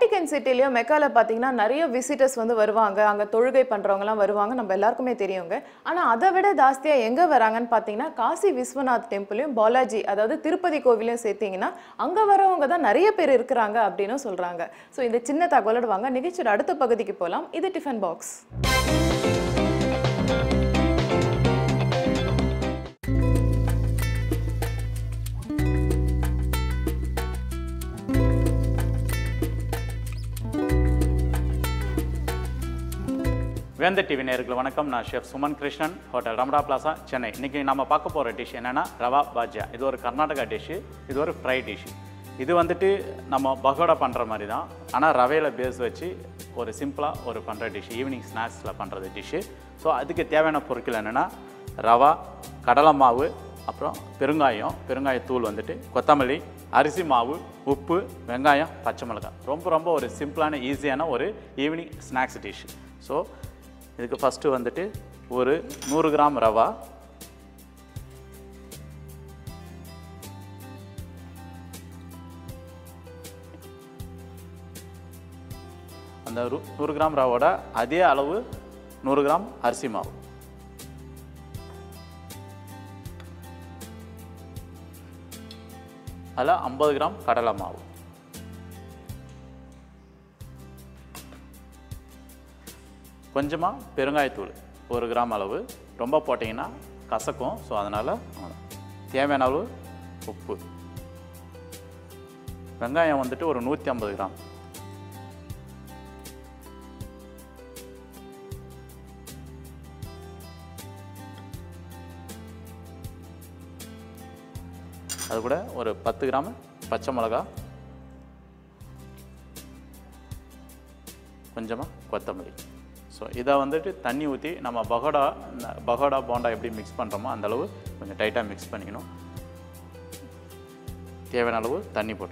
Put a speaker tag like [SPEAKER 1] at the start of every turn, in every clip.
[SPEAKER 1] Vatican சிட்டிலையும் மெக்கால பார்த்தீங்கன்னா நிறைய visitors வந்து வருவாங்க அங்கே தொழுகை பண்ணுறவங்கலாம் வருவாங்க நம்ம எல்லாருக்குமே தெரியுங்க ஆனால் அதை விட ஜாஸ்தியாக எங்கே வராங்கன்னு பார்த்தீங்கன்னா காசி விஸ்வநாத் டெம்பிளையும் பாலாஜி அதாவது திருப்பதி கோவிலையும் சேர்த்தீங்கன்னா அங்கே வரவங்க தான் நிறைய பேர் இருக்கிறாங்க அப்படின்னு சொல்கிறாங்க ஸோ இந்த சின்ன தகவலோட வாங்க நிகழ்ச்சியோட அடுத்த பகுதிக்கு போகலாம் இது டிஃபன் பாக்ஸ்
[SPEAKER 2] வேந்த டிவி நேயர்கள் வணக்கம் நான் chef Suman Krishnan hotel Ramada Plaza Chennai இன்னைக்கு நம்ம பார்க்க போகிற டிஷ் என்னன்னா ரவா பாஜ்யா இது ஒரு கர்நாடகா டிஷ்ஷு இது ஒரு ஃப்ரை டிஷ்ஷு இது வந்துட்டு நம்ம பகோடா பண்ணுற மாதிரி தான் ஆனால் ரவையில் பேஸ் வச்சு ஒரு சிம்பிளாக ஒரு பண்ணுற டிஷ் ஈவினிங் ஸ்நாக்ஸில் பண்ணுறது டிஷ்ஷு ஸோ அதுக்கு தேவையான பொருட்கள் என்னென்னா ரவா கடலை மாவு அப்புறம் பெருங்காயம் பெருங்காயத்தூள் வந்துட்டு கொத்தமல்லி அரிசி மாவு உப்பு வெங்காயம் பச்சை மிளகாய் ரொம்ப ரொம்ப ஒரு சிம்பிளான ஈஸியான ஒரு ஈவினிங் ஸ்நாக்ஸ் டிஷ் ஸோ இதுக்கு ஃபஸ்ட்டு வந்துட்டு ஒரு நூறு கிராம் ரவா அந்த ரு- நூறு கிராம் ரவோட அதே அளவு நூறு கிராம் அரிசி மாவு அதில் ஐம்பது கிராம் கடலை மாவு கொஞ்சமாக பெருங்காயத்தூள் ஒரு கிராம் அளவு ரொம்ப போட்டிங்கன்னா கசக்கும் ஸோ அதனால் தேவையான அளவு உப்பு வெங்காயம் வந்துட்டு ஒரு நூற்றி ஐம்பது கிராம் அது கூட ஒரு பத்து கிராம் பச்சை மிளகா கொஞ்சமாக கொத்தமல்லி ஸோ இதை வந்துட்டு தண்ணி ஊற்றி நம்ம பகோடா இந்த பகோடா போண்டா எப்படி மிக்ஸ் பண்ணுறோமோ அந்த அளவு கொஞ்சம் டைட்டாக மிக்ஸ் பண்ணிக்கணும் தேவையான அளவு தண்ணி போட்டு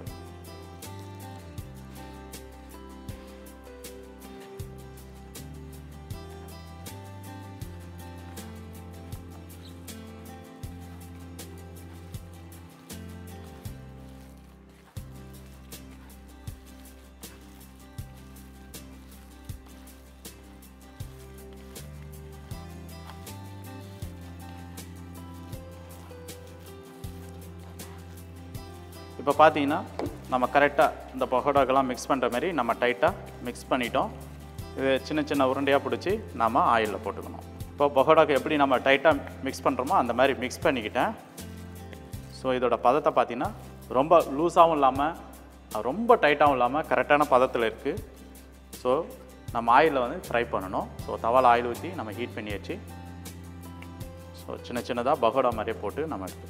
[SPEAKER 2] இப்போ பார்த்தீங்கன்னா நம்ம கரெக்டாக இந்த பகோடாக்கெல்லாம் மிக்ஸ் பண்ணுற மாதிரி நம்ம டைட்டாக மிக்ஸ் பண்ணிட்டோம் இது சின்ன சின்ன உருண்டையாக பிடிச்சி நாம் ஆயிலில் போட்டுக்கணும் இப்போ பகோடாக்கு எப்படி நம்ம டைட்டாக மிக்ஸ் பண்ணுறோமோ அந்த மாதிரி மிக்ஸ் பண்ணிக்கிட்டேன் ஸோ இதோட பதத்தை பார்த்தீங்கன்னா ரொம்ப லூஸாகவும் இல்லாமல் ரொம்ப டைட்டாகவும் இல்லாமல் கரெக்டான பதத்தில் இருக்குது ஸோ நம்ம ஆயிலில் வந்து ஃப்ரை பண்ணணும் ஸோ தவால ஆயில் ஊற்றி நம்ம ஹீட் பண்ணி வச்சு ஸோ சின்ன சின்னதாக பகோடா மாதிரியே போட்டு நம்ம எடுத்து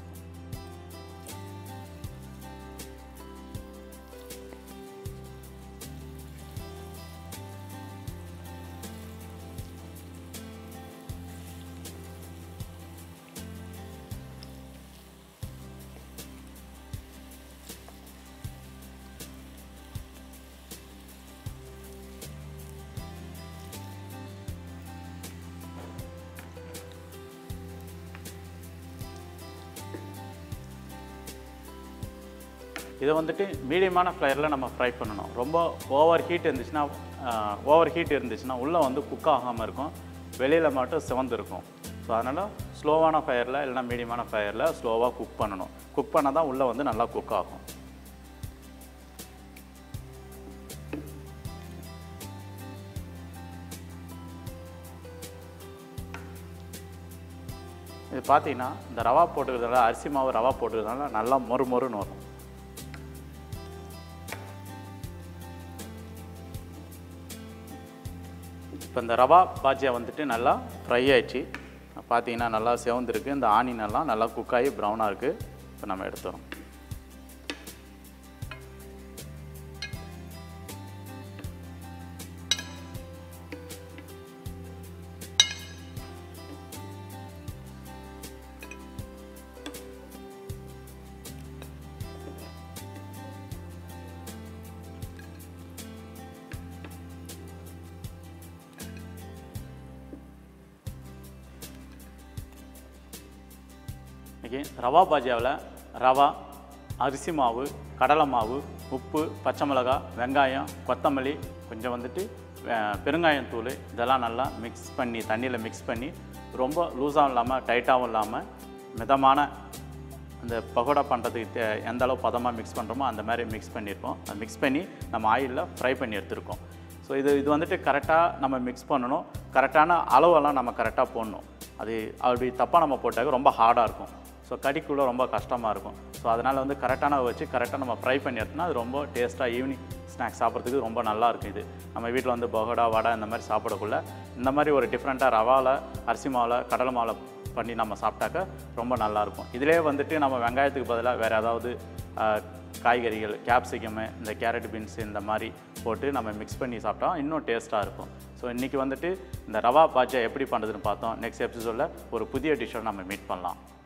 [SPEAKER 2] இதை வந்துட்டு மீடியமான ஃப்ளையரில் நம்ம ஃப்ரை பண்ணணும் ரொம்ப ஓவர் ஹீட் இருந்துச்சுன்னா ஓவர் ஹீட் இருந்துச்சுன்னா உள்ளே வந்து குக் ஆகாமல் இருக்கும் வெளியில் மட்டும் சிவந்து இருக்கும் ஸோ அதனால் ஸ்லோவான ஃபயரில் இல்லைனா மீடியமான ஃபயரில் ஸ்லோவாக குக் பண்ணணும் குக் பண்ணால் தான் உள்ளே வந்து நல்லா குக் ஆகும் இது பார்த்தீங்கன்னா இந்த ரவா போட்டுக்கிறதால அரிசி மாவு ரவா போட்டுக்கிறதால நல்லா மொறு மொறுன்னு வரும் இப்போ இந்த ரவா பாஜியா வந்துட்டு நல்லா ஃப்ரை ஆயிடுச்சு பார்த்தீங்கன்னா நல்லா செவந்திருக்கு இந்த ஆனியன் எல்லாம் நல்லா குக் ஆகி ப்ரௌனாக இருக்குது இப்போ நம்ம எடுத்துறோம் இன்னைக்கு ரவா பாஜியாவில் ரவா அரிசி மாவு கடலை மாவு உப்பு பச்சை மிளகாய் வெங்காயம் கொத்தமல்லி கொஞ்சம் வந்துட்டு அஹ், பெருங்காயம் தூள் இதெல்லாம் நல்லா மிக்ஸ் பண்ணி தண்ணியில் மிக்ஸ் பண்ணி ரொம்ப லூஸாகவும் இல்லாமல் டைட்டாகவும் இல்லாமல் மிதமான அந்த பகோடா பண்ணுறதுக்கு தே- எந்த அளவு பதமாக மிக்ஸ் பண்ணுறோமோ அந்த மாதிரி மிக்ஸ் பண்ணியிருக்கோம் அதை மிக்ஸ் பண்ணி நம்ம ஆயிலில் ஃப்ரை பண்ணி எடுத்திருக்கோம் ஸோ இது இது வந்துட்டு கரெக்டாக நம்ம மிக்ஸ் பண்ணணும் கரெக்டான அளவெல்லாம் நம்ம கரெக்டாக போடணும் அது அப்படி தப்பாக நம்ம போட்டாக்க ரொம்ப ஹார்டாக இருக்கும் ஸோ கடிக்குள்ளே ரொம்ப கஷ்டமாக இருக்கும் ஸோ அதனால் வந்து கரெக்டான வச்சு கரெக்டாக நம்ம ஃப்ரை பண்ணி எடுத்தோம்னா அது ரொம்ப டேஸ்ட்டாக ஈவினிங் ஸ்நாக்ஸ் சாப்பிட்றதுக்கு ரொம்ப நல்லா இருக்கும் இது நம்ம வீட்டில் வந்து பகோடா வடை இந்த மாதிரி சாப்பிடக்குள்ள இந்த மாதிரி ஒரு டிஃப்ரெண்ட்டாக ரவாவில் அரிசி மாவில் கடலை மாவில் பண்ணி நம்ம சாப்பிட்டாக்க ரொம்ப நல்லாயிருக்கும் இதிலே வந்துட்டு நம்ம வெங்காயத்துக்கு பதிலாக வேறு ஏதாவது ஆஹ், காய்கறிகள் கேப்சிகமு இந்த கேரட் பீன்ஸ் இந்த மாதிரி போட்டு நம்ம மிக்ஸ் பண்ணி சாப்பிட்டா இன்னும் டேஸ்ட்டாக இருக்கும் ஸோ இன்றைக்கி வந்துட்டு இந்த ரவா பாஜா எப்படி பண்ணுறதுன்னு பார்த்தோம் நெக்ஸ்ட் எபிசோடில் ஒரு புதிய டிஷ்ஷோட நம்ம மீட் பண்ணலாம்